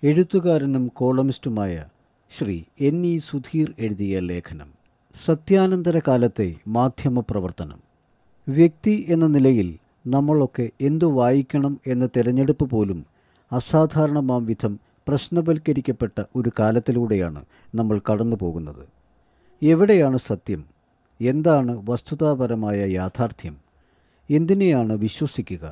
എഴുത്തുകാരനും കോളമിസ്റ്റുമായ Shri N E Sudheer എഴുതിയ ലേഖനം സത്യാനന്തര കാലത്തെ മാധ്യമപ്രവർത്തനം വ്യക്തി എന്ന നിലയിൽ നമ്മളൊക്കെ എന്തു വായിക്കണം എന്ന തിരഞ്ഞെടുപ്പ് പോലും അസാധാരണമാം വിധം പ്രശ്നവൽക്കരിക്കപ്പെട്ട ഒരു കാലത്തിലൂടെയാണ് നമ്മൾ കടന്നു പോകുന്നത് എവിടെയാണ് സത്യം എന്താണ് വസ്തുതാപരമായ യാഥാർത്ഥ്യം എന്തിനെയാണ് വിശ്വസിക്കുക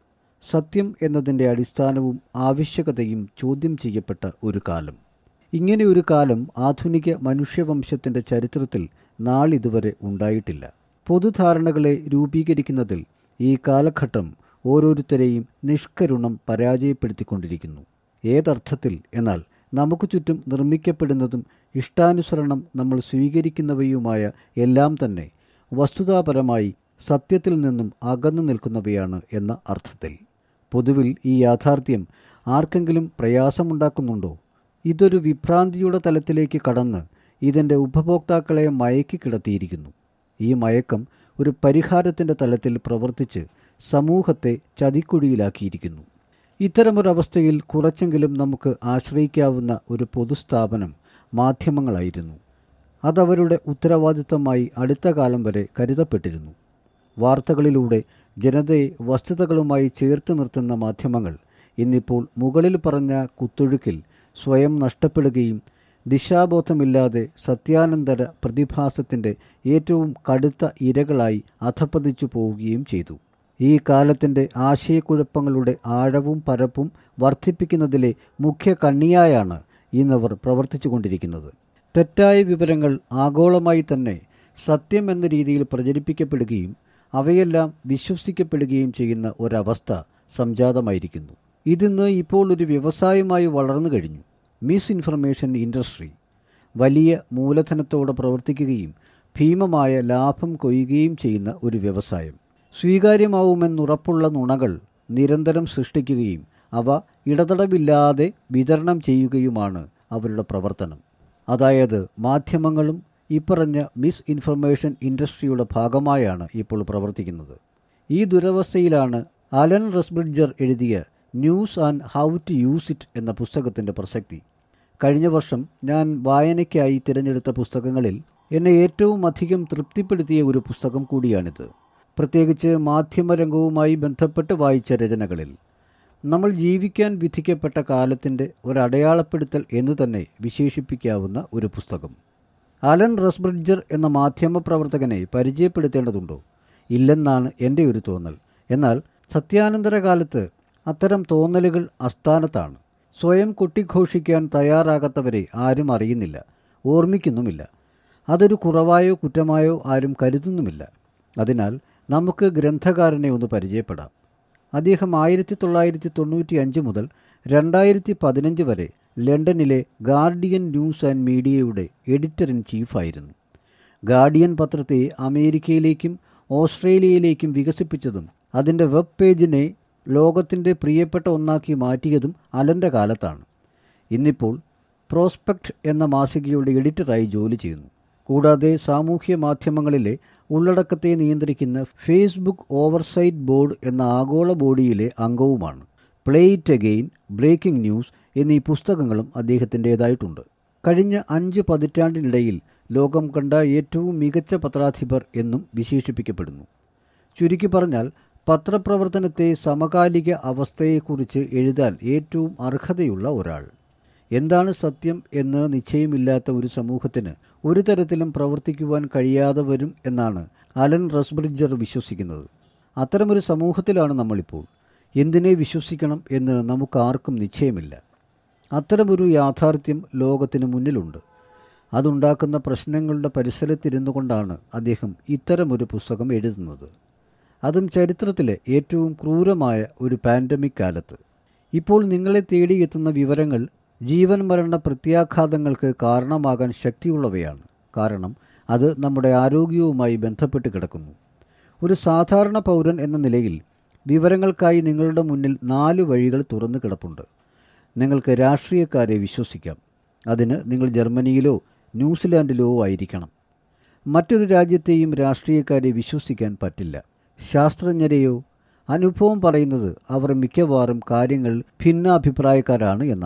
സത്യം എന്നതിൻ്റെ അടിസ്ഥാനവും ആവശ്യകതയും ചോദ്യം ചെയ്യപ്പെട്ട ഒരു കാലം ഇങ്ങനെ ഒരു കാലം ആധുനിക മനുഷ്യവംശത്തിൻ്റെ ചരിത്രത്തിൽ നാളിതുവരെ ഉണ്ടായിട്ടില്ല പൊതുധാരണകളെ രൂപീകരിക്കുന്നതിൽ ഈ കാലഘട്ടം ഓരോരുത്തരെയും നിഷ്കരുണം പരാജയപ്പെടുത്തിക്കൊണ്ടിരിക്കുന്നു ഏതർത്ഥത്തിൽ എന്നാൽ നമുക്ക് ചുറ്റും നിർമ്മിക്കപ്പെടുന്നതും ഇഷ്ടാനുസരണം നമ്മൾ സ്വീകരിക്കുന്നവയുമായ എല്ലാം തന്നെ വസ്തുതാപരമായി സത്യത്തിൽ നിന്നും അകന്നു നിൽക്കുന്നവയാണ് എന്ന അർത്ഥത്തിൽ പൊതുവിൽ ഈ യാഥാർത്ഥ്യം ആർക്കെങ്കിലും പ്രയാസമുണ്ടാക്കുന്നുണ്ടോ ഇതൊരു വിഭ്രാന്തിയുടെ തലത്തിലേക്ക് കടന്ന് ഇതിൻ്റെ ഉപഭോക്താക്കളെ മയക്കി കിടത്തിയിരിക്കുന്നു ഈ മയക്കം ഒരു പരിഹാരത്തിൻ്റെ തലത്തിൽ പ്രവർത്തിച്ച് സമൂഹത്തെ ചതിക്കുഴിയിലാക്കിയിരിക്കുന്നു ഇത്തരമൊരവസ്ഥയിൽ കുറച്ചെങ്കിലും നമുക്ക് ആശ്രയിക്കാവുന്ന ഒരു പൊതുസ്ഥാപനം മാധ്യമങ്ങളായിരുന്നു അതവരുടെ ഉത്തരവാദിത്തമായി അടുത്ത കാലം വരെ കരുതപ്പെട്ടിരുന്നു വാർത്തകളിലൂടെ ജനതയെ വസ്തുതകളുമായി ചേർത്ത് നിർത്തുന്ന മാധ്യമങ്ങൾ ഇന്നിപ്പോൾ മുകളിൽ പറഞ്ഞ കുത്തൊഴുക്കിൽ സ്വയം നഷ്ടപ്പെടുകയും ദിശാബോധമില്ലാതെ സത്യാനന്തര പ്രതിഭാസത്തിൻ്റെ ഏറ്റവും കടുത്ത ഇരകളായി അധപ്പതിച്ചു പോവുകയും ചെയ്തു ഈ കാലത്തിൻ്റെ ആശയക്കുഴപ്പങ്ങളുടെ ആഴവും പരപ്പും വർദ്ധിപ്പിക്കുന്നതിലെ മുഖ്യ കണ്ണിയായാണ് ഇന്നവർ പ്രവർത്തിച്ചു കൊണ്ടിരിക്കുന്നത് തെറ്റായ വിവരങ്ങൾ ആഗോളമായി തന്നെ സത്യം എന്ന രീതിയിൽ പ്രചരിപ്പിക്കപ്പെടുകയും അവയെല്ലാം വിശ്വസിക്കപ്പെടുകയും ചെയ്യുന്ന ഒരവസ്ഥ സംജാതമായിരിക്കുന്നു ഇതിന്ന് ഇപ്പോൾ ഒരു വ്യവസായമായി വളർന്നു കഴിഞ്ഞു മിസ് ഇൻഫർമേഷൻ ഇൻഡസ്ട്രി വലിയ മൂലധനത്തോടെ പ്രവർത്തിക്കുകയും ഭീമമായ ലാഭം കൊയ്യുകയും ചെയ്യുന്ന ഒരു വ്യവസായം സ്വീകാര്യമാവുമെന്നുറപ്പുള്ള നുണകൾ നിരന്തരം സൃഷ്ടിക്കുകയും അവ ഇടതടവില്ലാതെ വിതരണം ചെയ്യുകയുമാണ് അവരുടെ പ്രവർത്തനം അതായത് മാധ്യമങ്ങളും ഇപ്പറഞ്ഞ മിസ് ഇൻഫർമേഷൻ ഇൻഡസ്ട്രിയുടെ ഭാഗമായാണ് ഇപ്പോൾ പ്രവർത്തിക്കുന്നത് ഈ ദുരവസ്ഥയിലാണ് അലൻ റസ്ബ്രിഡ്ജർ എഴുതിയ news and how to use it എന്ന പുസ്തകത്തിൻ്റെ പ്രസക്തി കഴിഞ്ഞ വർഷം ഞാൻ വായനയ്ക്കായി തിരഞ്ഞെടുത്ത പുസ്തകങ്ങളിൽ എന്നെ ഏറ്റവും അധികം തൃപ്തിപ്പെടുത്തിയ ഒരു പുസ്തകം കൂടിയാണിത് പ്രത്യേകിച്ച് മാധ്യമരംഗവുമായി ബന്ധപ്പെട്ട് വായിച്ച രചനകളിൽ നമ്മൾ ജീവിക്കാൻ വിധിക്കപ്പെട്ട കാലത്തിൻ്റെ ഒരടയാളപ്പെടുത്തൽ എന്ന് തന്നെ വിശേഷിപ്പിക്കാവുന്ന ഒരു പുസ്തകം അലൻ റസ്ബ്രിഡ്ജർ എന്ന മാധ്യമപ്രവർത്തകനെ പരിചയപ്പെടുത്തേണ്ടതുണ്ടോ ഇല്ലെന്നാണ് എൻ്റെ ഒരു തോന്നൽ എന്നാൽ സത്യാനന്തര കാലത്ത് അത്തരം തോന്നലുകൾ അസ്ഥാനത്താണ് സ്വയം കൊട്ടിഘോഷിക്കാൻ തയ്യാറാകാത്തവരെ ആരും അറിയുന്നില്ല ഓർമ്മിക്കുന്നുമില്ല അതൊരു കുറവായോ കുറ്റമായോ ആരും കരുതുന്നുമില്ല അതിനാൽ നമുക്ക് ഗ്രന്ഥകാരനെ ഒന്ന് പരിചയപ്പെടാം അദ്ദേഹം ആയിരത്തി തൊള്ളായിരത്തി തൊണ്ണൂറ്റി അഞ്ച് മുതൽ രണ്ടായിരത്തി പതിനഞ്ച് വരെ ലണ്ടനിലെ ഗാർഡിയൻ ന്യൂസ് ആൻഡ് മീഡിയയുടെ എഡിറ്റർ ഇൻ ചീഫായിരുന്നു ഗാർഡിയൻ പത്രത്തെ അമേരിക്കയിലേക്കും ഓസ്ട്രേലിയയിലേക്കും വികസിപ്പിച്ചതും അതിൻ്റെ വെബ് പേജിനെ ലോകത്തിൻ്റെ പ്രിയപ്പെട്ട ഒന്നാക്കി മാറ്റിയതും അലൻ്റെ കാലത്താണ് ഇന്നിപ്പോൾ പ്രോസ്പെക്ട് എന്ന മാസികയുടെ എഡിറ്ററായി ജോലി ചെയ്യുന്നു കൂടാതെ സാമൂഹ്യ മാധ്യമങ്ങളിലെ ഉള്ളടക്കത്തെ നിയന്ത്രിക്കുന്ന ഫേസ്ബുക്ക് ഓവർസൈറ്റ് ബോർഡ് എന്ന ആഗോള ബോഡിയിലെ അംഗവുമാണ് play it again breaking news എന്നീ പുസ്തകങ്ങളും അദ്ദേഹത്തിൻ്റേതായിട്ടുണ്ട് കഴിഞ്ഞ അഞ്ച് പതിറ്റാണ്ടിനിടയിൽ ലോകം കണ്ട ഏറ്റവും മികച്ച പത്രാധിപർ എന്നും വിശേഷിപ്പിക്കപ്പെടുന്നു ചുരുക്കി പറഞ്ഞാൽ പത്രപ്രവർത്തനത്തെ സമകാലിക അവസ്ഥയെക്കുറിച്ച് എഴുതാൻ ഏറ്റവും അർഹതയുള്ള ഒരാൾ എന്താണ് സത്യം എന്ന് നിശ്ചയമില്ലാത്ത ഒരു സമൂഹത്തിന് ഒരു തരത്തിലും പ്രവർത്തിക്കുവാൻ കഴിയാതെ വരും എന്നാണ് അലൻ റസ്ബ്രിഡ്ജർ വിശ്വസിക്കുന്നത് അത്തരമൊരു സമൂഹത്തിലാണ് നമ്മളിപ്പോൾ എന്തിനെ വിശ്വസിക്കണം എന്ന് നമുക്കാർക്കും നിശ്ചയമില്ല അത്തരമൊരു യാഥാർത്ഥ്യം ലോകത്തിന് മുന്നിലുണ്ട് അതുണ്ടാക്കുന്ന പ്രശ്നങ്ങളുടെ പരിസരത്തിരുന്നു കൊണ്ടാണ് അദ്ദേഹം ഇത്തരമൊരു പുസ്തകം എഴുതുന്നത് അതും ചരിത്രത്തിലെ ഏറ്റവും ക്രൂരമായ ഒരു പാൻഡമിക് കാലത്ത് ഇപ്പോൾ നിങ്ങളെ തേടിയെത്തുന്ന വിവരങ്ങൾ ജീവൻ മരണ പ്രത്യാഘാതങ്ങൾക്ക് കാരണമാകാൻ ശക്തിയുള്ളവയാണ് കാരണം അത് നമ്മുടെ ആരോഗ്യവുമായി ബന്ധപ്പെട്ട് കിടക്കുന്നു ഒരു സാധാരണ പൗരൻ എന്ന നിലയിൽ വിവരങ്ങൾക്കായി നിങ്ങളുടെ മുന്നിൽ നാല് വഴികൾ തുറന്നു കിടപ്പുണ്ട് നിങ്ങൾക്ക് രാഷ്ട്രീയക്കാരെ വിശ്വസിക്കാം അതിന് നിങ്ങൾ ജർമ്മനിയിലോ ന്യൂസിലാൻഡിലോ ആയിരിക്കണം മറ്റൊരു രാജ്യത്തെയും രാഷ്ട്രീയക്കാരെ വിശ്വസിക്കാൻ പറ്റില്ല ശാസ്ത്രജ്ഞരെയോ അനുഭവം പറയുന്നത് അവർ മിക്കവാറും കാര്യങ്ങൾ ഭിന്നാഭിപ്രായക്കാരാണ് എന്നാണ്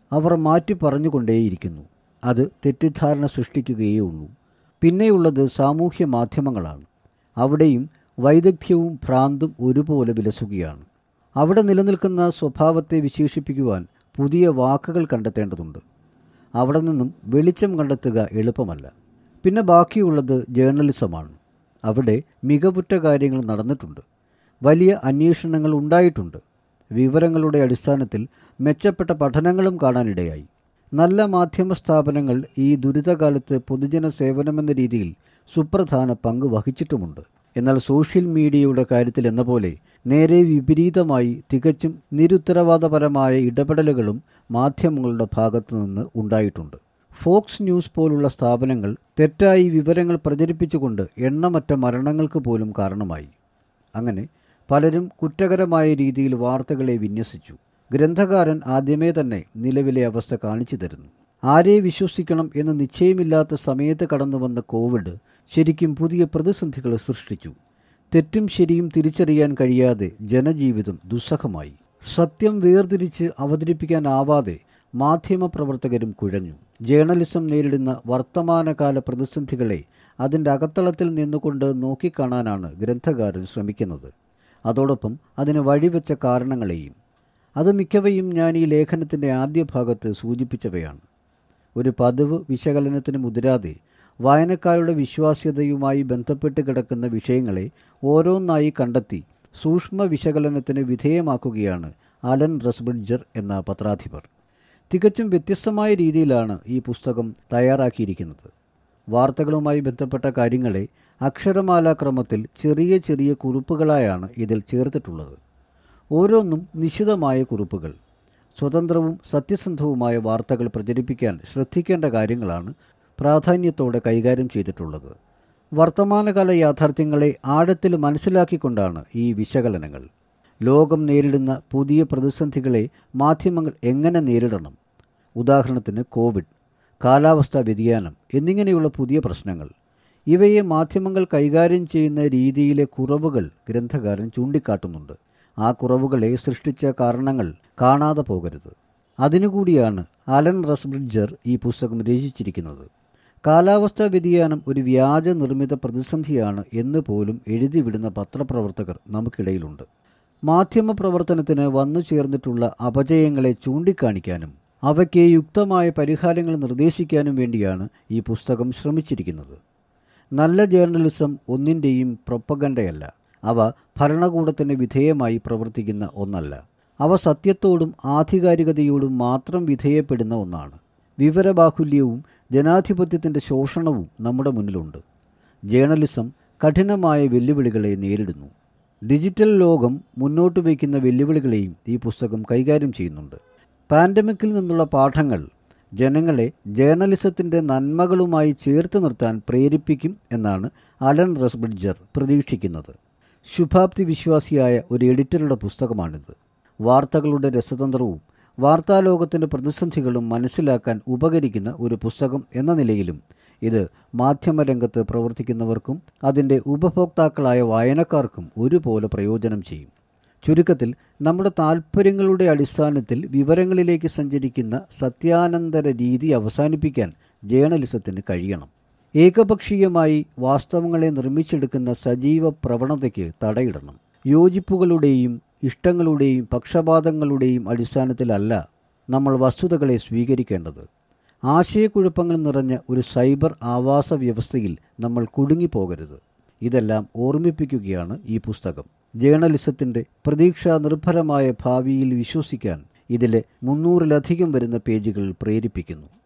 അവർ മാറ്റി പറഞ്ഞുകൊണ്ടേയിരിക്കുന്നു അത് തെറ്റിദ്ധാരണ സൃഷ്ടിക്കുകയേ ഉള്ളൂ പിന്നെയുള്ളത് സാമൂഹ്യ മാധ്യമങ്ങളാണ് അവിടെയും വൈദഗ്ധ്യവും ഭ്രാന്തും ഒരുപോലെ വിലസുകയാണ് അവിടെ നിലനിൽക്കുന്ന സ്വഭാവത്തെ വിശേഷിപ്പിക്കുവാൻ പുതിയ വാക്കുകൾ കണ്ടെത്തേണ്ടതുണ്ട് അവിടെ നിന്നും വെളിച്ചം കണ്ടെത്തുക എളുപ്പമല്ല പിന്നെ ബാക്കിയുള്ളത് ജേർണലിസമാണ് അവിടെ മികവുറ്റ കാര്യങ്ങൾ നടന്നിട്ടുണ്ട് വലിയ അന്വേഷണങ്ങൾ ഉണ്ടായിട്ടുണ്ട് വിവരങ്ങളുടെ അടിസ്ഥാനത്തിൽ മെച്ചപ്പെട്ട പഠനങ്ങളും കാണാനിടയായി നല്ല മാധ്യമ സ്ഥാപനങ്ങൾ ഈ ദുരിതകാലത്ത് പൊതുജന സേവനമെന്ന രീതിയിൽ സുപ്രധാന പങ്ക് വഹിച്ചിട്ടുമുണ്ട് എന്നാൽ സോഷ്യൽ മീഡിയയുടെ കാര്യത്തിൽ എന്ന പോലെ നേരെ വിപരീതമായി തികച്ചും നിരുത്തരവാദപരമായ ഇടപെടലുകളും മാധ്യമങ്ങളുടെ ഭാഗത്തു നിന്ന് ഉണ്ടായിട്ടുണ്ട് ഫോക്സ് ന്യൂസ് പോലുള്ള സ്ഥാപനങ്ങൾ തെറ്റായി വിവരങ്ങൾ പ്രചരിപ്പിച്ചുകൊണ്ട് എണ്ണമറ്റ മരണങ്ങൾക്ക് പോലും കാരണമായി അങ്ങനെ പലരും കുറ്റകരമായ രീതിയിൽ വാർത്തകളെ വിന്യസിച്ചു ഗ്രന്ഥകാരൻ ആദ്യമേ തന്നെ നിലവിലെ അവസ്ഥ കാണിച്ചു തരുന്നു ആരെ വിശ്വസിക്കണം എന്ന് നിശ്ചയമില്ലാത്ത സമയത്ത് കടന്നു വന്ന കോവിഡ് ശരിക്കും പുതിയ പ്രതിസന്ധികൾ സൃഷ്ടിച്ചു തെറ്റും ശരിയും തിരിച്ചറിയാൻ കഴിയാതെ ജനജീവിതം ദുസ്സഹമായി സത്യം വേർതിരിച്ച് അവതരിപ്പിക്കാനാവാതെ മാധ്യമപ്രവർത്തകരും കുഴഞ്ഞു ജേർണലിസം നേരിടുന്ന വർത്തമാനകാല പ്രതിസന്ധികളെ അതിൻ്റെ അകത്തളത്തിൽ നിന്നുകൊണ്ട് നോക്കിക്കാണാനാണ് ഗ്രന്ഥകാരൻ ശ്രമിക്കുന്നത് അതോടൊപ്പം അതിന് വഴിവെച്ച കാരണങ്ങളെയും അത് മിക്കവയും ഞാൻ ഈ ലേഖനത്തിൻ്റെ ആദ്യ ഭാഗത്ത് സൂചിപ്പിച്ചവയാണ് ഒരു പതിവ് വിശകലനത്തിന് മുതിരാതെ വായനക്കാരുടെ വിശ്വാസ്യതയുമായി ബന്ധപ്പെട്ട് കിടക്കുന്ന വിഷയങ്ങളെ ഓരോന്നായി കണ്ടെത്തി സൂക്ഷ്മ വിശകലനത്തിന് വിധേയമാക്കുകയാണ് അലൻ റസ്ബ്രിഡ്ജർ എന്ന പത്രാധിപർ തികച്ചും വ്യത്യസ്തമായ രീതിയിലാണ് ഈ പുസ്തകം തയ്യാറാക്കിയിരിക്കുന്നത് വാർത്തകളുമായി ബന്ധപ്പെട്ട കാര്യങ്ങളെ അക്ഷരമാലാക്രമത്തിൽ ചെറിയ ചെറിയ കുറിപ്പുകളായാണ് ഇതിൽ ചേർത്തിട്ടുള്ളത് ഓരോന്നും നിശിതമായ കുറിപ്പുകൾ സ്വതന്ത്രവും സത്യസന്ധവുമായ വാർത്തകൾ പ്രചരിപ്പിക്കാൻ ശ്രദ്ധിക്കേണ്ട കാര്യങ്ങളാണ് പ്രാധാന്യത്തോടെ കൈകാര്യം ചെയ്തിട്ടുള്ളത് വർത്തമാനകാല യാഥാർത്ഥ്യങ്ങളെ ആഴത്തിൽ മനസ്സിലാക്കിക്കൊണ്ടാണ് ഈ വിശകലനങ്ങൾ ലോകം നേരിടുന്ന പുതിയ പ്രതിസന്ധികളെ മാധ്യമങ്ങൾ എങ്ങനെ നേരിടണം ഉദാഹരണത്തിന് കോവിഡ് കാലാവസ്ഥാ വ്യതിയാനം എന്നിങ്ങനെയുള്ള പുതിയ പ്രശ്നങ്ങൾ ഇവയെ മാധ്യമങ്ങൾ കൈകാര്യം ചെയ്യുന്ന രീതിയിലെ കുറവുകൾ ഗ്രന്ഥകാരൻ ചൂണ്ടിക്കാട്ടുന്നുണ്ട് ആ കുറവുകളെ സൃഷ്ടിച്ച കാരണങ്ങൾ കാണാതെ പോകരുത് അതിനുകൂടിയാണ് അലൻ റസ്ബ്രിഡ്ജർ ഈ പുസ്തകം രചിച്ചിരിക്കുന്നത് കാലാവസ്ഥാ വ്യതിയാനം ഒരു വ്യാജ നിർമ്മിത പ്രതിസന്ധിയാണ് എന്ന് പോലും എഴുതിവിടുന്ന പത്രപ്രവർത്തകർ നമുക്കിടയിലുണ്ട് മാധ്യമ പ്രവർത്തനത്തിന് വന്നു ചേർന്നിട്ടുള്ള അപജയങ്ങളെ ചൂണ്ടിക്കാണിക്കാനും അവയ്ക്ക് യുക്തമായ പരിഹാരങ്ങൾ നിർദ്ദേശിക്കാനും വേണ്ടിയാണ് ഈ പുസ്തകം ശ്രമിച്ചിരിക്കുന്നത് നല്ല ജേർണലിസം ഒന്നിൻ്റെയും പ്രൊപ്പഗണ്ടയല്ല അവ ഭരണകൂടത്തിന് വിധേയമായി പ്രവർത്തിക്കുന്ന ഒന്നല്ല അവ സത്യത്തോടും ആധികാരികതയോടും മാത്രം വിധേയപ്പെടുന്ന ഒന്നാണ് വിവരബാഹുല്യവും ജനാധിപത്യത്തിൻ്റെ ശോഷണവും നമ്മുടെ മുന്നിലുണ്ട് ജേർണലിസം കഠിനമായ വെല്ലുവിളികളെ നേരിടുന്നു ഡിജിറ്റൽ ലോകം മുന്നോട്ട് വയ്ക്കുന്ന വെല്ലുവിളികളെയും ഈ പുസ്തകം കൈകാര്യം ചെയ്യുന്നുണ്ട് പാൻഡമിക്കിൽ നിന്നുള്ള പാഠങ്ങൾ ജനങ്ങളെ ജേർണലിസത്തിൻ്റെ നന്മകളുമായി ചേർത്ത് നിർത്താൻ പ്രേരിപ്പിക്കും എന്നാണ് അലൻ റസ്ബ്രിഡ്ജർ പ്രതീക്ഷിക്കുന്നത് ശുഭാപ്തി വിശ്വാസിയായ ഒരു എഡിറ്ററുടെ പുസ്തകമാണിത് വാർത്തകളുടെ രസതന്ത്രവും വാർത്താലോകത്തിൻ്റെ പ്രതിസന്ധികളും മനസ്സിലാക്കാൻ ഉപകരിക്കുന്ന ഒരു പുസ്തകം എന്ന നിലയിലും ഇത് മാധ്യമരംഗത്ത് പ്രവർത്തിക്കുന്നവർക്കും അതിൻ്റെ ഉപഭോക്താക്കളായ വായനക്കാർക്കും ഒരുപോലെ പ്രയോജനം ചെയ്യും ചുരുക്കത്തിൽ നമ്മുടെ താൽപ്പര്യങ്ങളുടെ അടിസ്ഥാനത്തിൽ വിവരങ്ങളിലേക്ക് സഞ്ചരിക്കുന്ന സത്യാനന്തര രീതി അവസാനിപ്പിക്കാൻ ജേർണലിസത്തിന് കഴിയണം ഏകപക്ഷീയമായി വാസ്തവങ്ങളെ നിർമ്മിച്ചെടുക്കുന്ന സജീവ പ്രവണതയ്ക്ക് തടയിടണം യോജിപ്പുകളുടെയും ഇഷ്ടങ്ങളുടെയും പക്ഷപാതങ്ങളുടെയും അടിസ്ഥാനത്തിലല്ല നമ്മൾ വസ്തുതകളെ സ്വീകരിക്കേണ്ടത് ആശയക്കുഴപ്പങ്ങൾ നിറഞ്ഞ ഒരു സൈബർ ആവാസ വ്യവസ്ഥയിൽ നമ്മൾ കുടുങ്ങിപ്പോകരുത് ഇതെല്ലാം ഓർമ്മിപ്പിക്കുകയാണ് ഈ പുസ്തകം ജേർണലിസത്തിൻ്റെ പ്രതീക്ഷാ നിർഭരമായ ഭാവിയിൽ വിശ്വസിക്കാൻ ഇതിലെ മുന്നൂറിലധികം വരുന്ന പേജുകൾ പ്രേരിപ്പിക്കുന്നു